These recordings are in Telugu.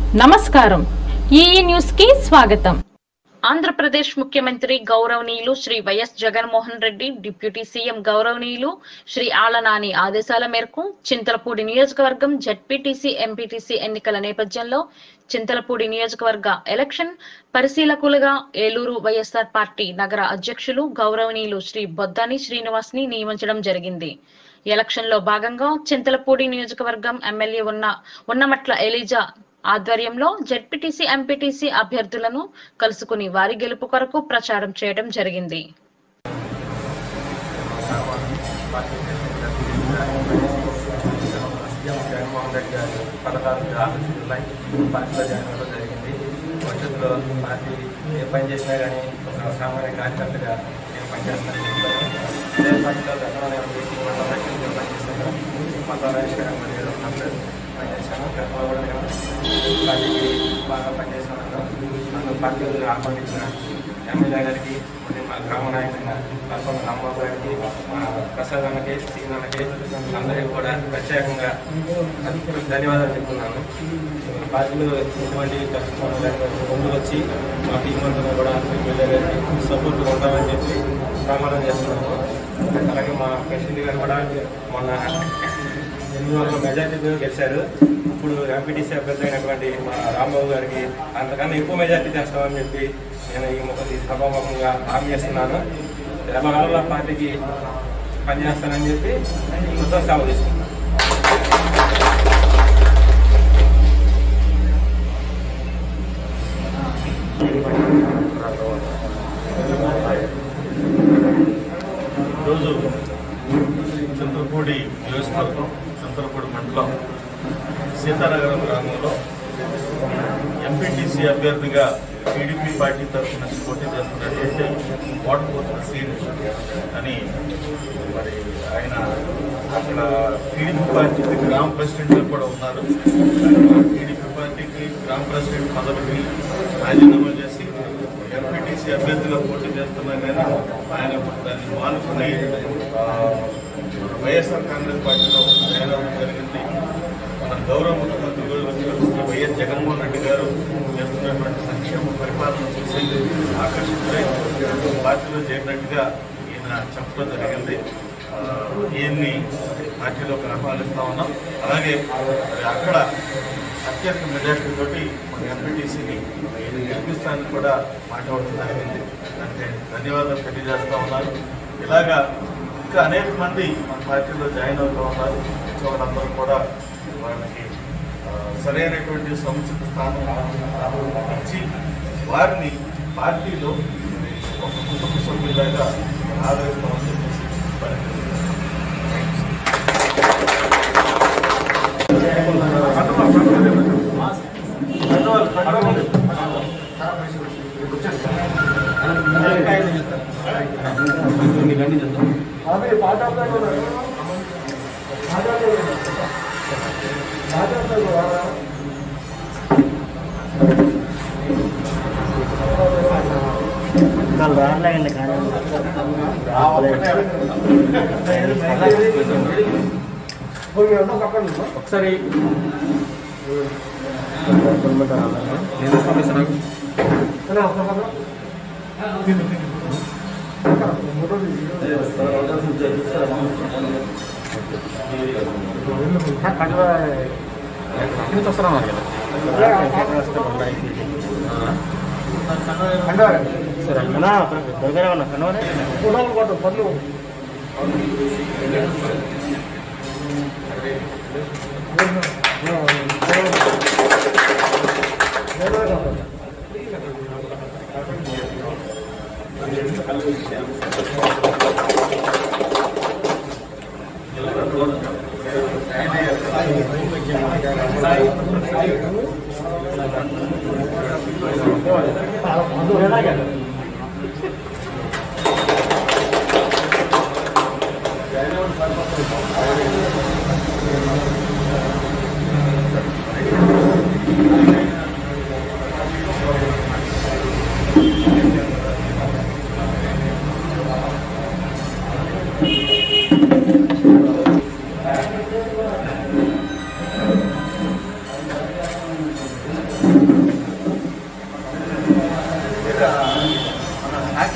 నమస్కారం ఈ న్యూస్ కి స్వాగతం ఆంధ్రప్రదేశ్ ముఖ్యమంత్రి గౌరవనీయులు Shri YS Jaganmohan Reddy deputy CM గౌరవనీయులు శ్రీ ఆళ్లనాని ఆదేశాల మేరకు చింతలపూడి నియోజకవర్గం జడ్పీటీసీ ఎంపీటీసీ ఎన్నికల నేపథ్యంలో చింతలపూడి నియోజకవర్గ ఎలక్షన్ పరిశీలకులుగా ఏలూరు వైఎస్ఆర్ పార్టీ నగర అధ్యక్షులు గౌరవనీయులు శ్రీ బొద్దాని శ్రీనివాస్ ని నియమించడం జరిగింది ఎలక్షన్ లో భాగంగా చింతలపూడి నియోజకవర్గం ఎమ్మెల్యే ఉన్న ఉన్నమట్ల ఎలిజా ఆధ్వర్యంలో జెడ్పీటీసీ ఎంపీటీసీ అభ్యర్థులను కలుసుకుని వారి గెలుపు కొరకు ప్రచారం చేయడం జరిగింది జగన్మోహన్ రెడ్డి గారి పథకాలు ఆలోచనలై పార్టీలో జాయిన్ అవ్వడం జరిగింది భవిష్యత్తులో పార్టీ ఏ పని చేసినా కానీ ఒక సామాన్య కార్యకర్తగా నేను పనిచేస్తానని చెప్పాను అదే పార్టీలో గతంలో నేను మండల వ్యక్తిగా పనిచేశాను మండల రాజేశ్వరం మరియు అందరూ పనిచేశాను గతంలో కూడా నేను పార్టీకి బాగా పనిచేశాను నన్ను పార్టీలో ఆహ్వానించిన ఎమ్మెల్యే గారికి మరియు మా గ్రామ నాయకుడిన కల్పన రాంబాబు గారికి మా ప్రసాద్ అన్నకి సీనన్నకి అందరికీ కూడా ప్రత్యేకంగా ధన్యవాదాలు చెప్తున్నాను పార్టీలో ఎటువంటి కష్టం ముందు వచ్చి మా టీం అంతా కూడా ఎమ్మెల్యే గారికి సపోర్ట్ ఉంటామని చెప్పి ప్రమాణం చేస్తున్నాము అలాగే మా ప్రెసిడెంట్ గారు కూడా మొన్న ఎనిమిది వందల మెజార్టీతో గెలిచారు ఇప్పుడు ఎంపీటీసీ అభ్యర్థి అయినటువంటి మా రాంబాబు గారికి అంతకన్నా ఎక్కువ మెజార్టీ తెస్తామని చెప్పి నేను ఈ ముఖ ఈ సభాముఖంగా హామీ చేస్తున్నాను ఎల్లకాలంలో పార్టీకి పనిచేస్తానని చెప్పి మొత్తం సేవ తీసుకున్నాను ఈరోజు చంద్రపూడి నియోజకవర్గం చంద్రపూడి మండలం సీతానగరం గ్రామంలో ఎంపీటీసీ అభ్యర్థిగా టీడీపీ పార్టీ తరఫున పోటీ చేస్తున్నటువంటి వాటపోతున్న సీన్ అని మరి ఆయన అక్కడ టీడీపీ పార్టీకి గ్రామ ప్రెసిడెంట్గా కూడా ఉన్నారు టీడీపీ పార్టీకి గ్రామ ప్రెసిడెంట్ పదవికి రాజీనామా చేసి ఎంపీటీసీ అభ్యర్థిగా పోటీ చేస్తున్నా కానీ ఆయన దాన్ని మానుకుని ఆ, వైఎస్ఆర్ కాంగ్రెస్ పార్టీలో చేరడం జరిగింది మన గౌరవ ముఖ్యమంత్రి గారు శ్రీ వైఎస్ జగన్మోహన్ రెడ్డి గారు చేస్తున్నటువంటి సంక్షేమ పరిపాలన చూసి ఆకర్షితులై పార్టీలో చేరినట్టుగా ఈయన చెప్పడం జరిగింది ఆ, ఈయన్ని పార్టీలోకి ఆహ్వానిస్తా ఉన్నాం అలాగే మరి అక్కడ అత్యధిక మెజార్టీ తోటి మన ఎంపీటీసీని గెలిపిస్తానని కూడా మాట్లాడడం జరిగింది దానికి ధన్యవాదాలు తెలియజేస్తా ఉన్నారు ఇలాగా ఇంకా అనేక మంది మన పార్టీలో జాయిన్ అవుతూ ఉన్నారు వాళ్ళందరూ కూడా వాళ్ళకి ఆ, సరైనటువంటి సముచిత స్థానం ఇచ్చి వారిని పార్టీలో ఒక కుటుంబ సభ్యులాగా ఆదరిస్తామని చెప్పేసి వారికి ఒకసారి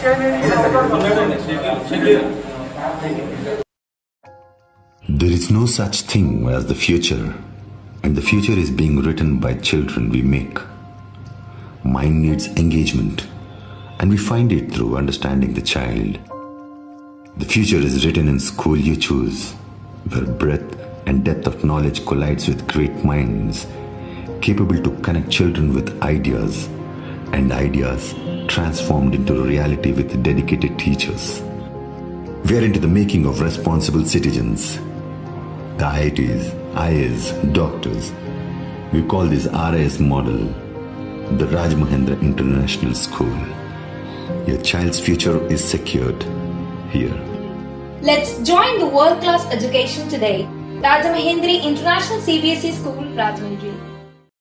There is no such thing as the future, and the future is being written by children we make. Mind needs engagement, and we find it through understanding the child. The future is written in school you choose, where breadth and depth of knowledge collides with great minds, capable to connect children with ideas, and ideas transformed into reality with dedicated teachers. We are into the making of responsible citizens. The IITs, IAs, doctors. We call this RIS model the Rajmahendra International School. Your child's future is secured here. Let's join the world class education today. Rajamahendri International CBSE School, Rajahmundry.